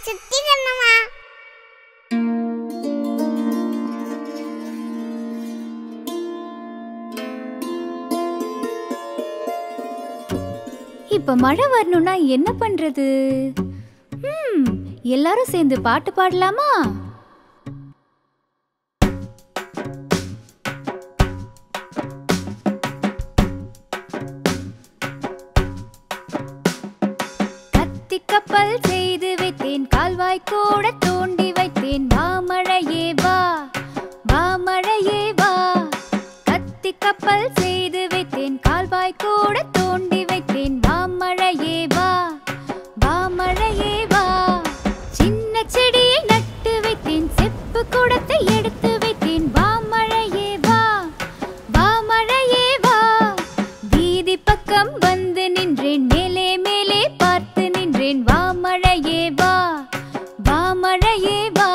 சுத்தி கண்ணம்மா இப்ப மழை வரணும்னா என்ன பண்றது ம், எல்லாரும் சேர்ந்து பாட்டு பாடலாமா கத்தி கப்பல் செய்து வைத்தேன் கால்வாய் கூட தோண்டி வைத்தேன் வா மழையே வா வா மழையே வா கத்தி கப்பல் செய்து வைத்தேன் கால்வாய் கூட தோண்டி வைத்தேன் வா மழையே வா வா மழையே வா சின்ன செடியை நட்டு வைத்தேன் செப்பு குடத்தை எடுத்து வைத்தேன் வா மழையே வா வா மழையே வா வீதி பக்கம் வந்து நின்றேன் மேலே மேலே பார்த்து நின்றேன் வா மழையே வா வா மழையே வா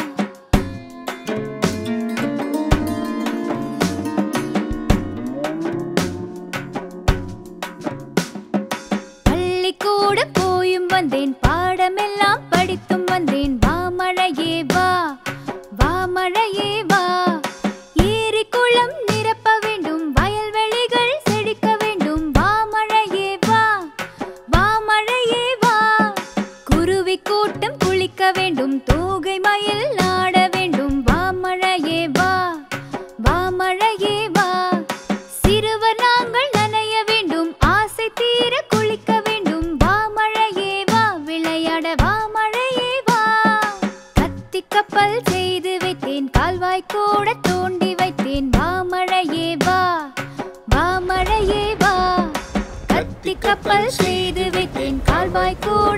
பள்ளிக்கூட போயும் வந்தேன் பாடமெல்லாம் படித்தும் வந்தேன் வா மழையே வா வா மழையே வா ஏரி குளம் நிரப்ப வேண்டும் வயல்வெளிகள் செழிக்க வேண்டும் வா மழையே வா வா மழையே வா குருவி கூட்டம் குளிக்க வேண்டும் தோகை மயில் ஆட வேண்டும் வா மழையே வா வா மழையே வா சிறுவர் நாங்கள் நனைய வேண்டும் ஆசை தீர குளிக்க வேண்டும் வா மழையே வா விளையாட வா மழையே வா கத்தி கப்பல் செய்து வைத்தேன் கால்வாய் கூட தோண்டி வைத்தேன் வா மழையே வா வா மழையே வா கத்தி கப்பல் செய்து வைத்தேன் கால்வாய் கூட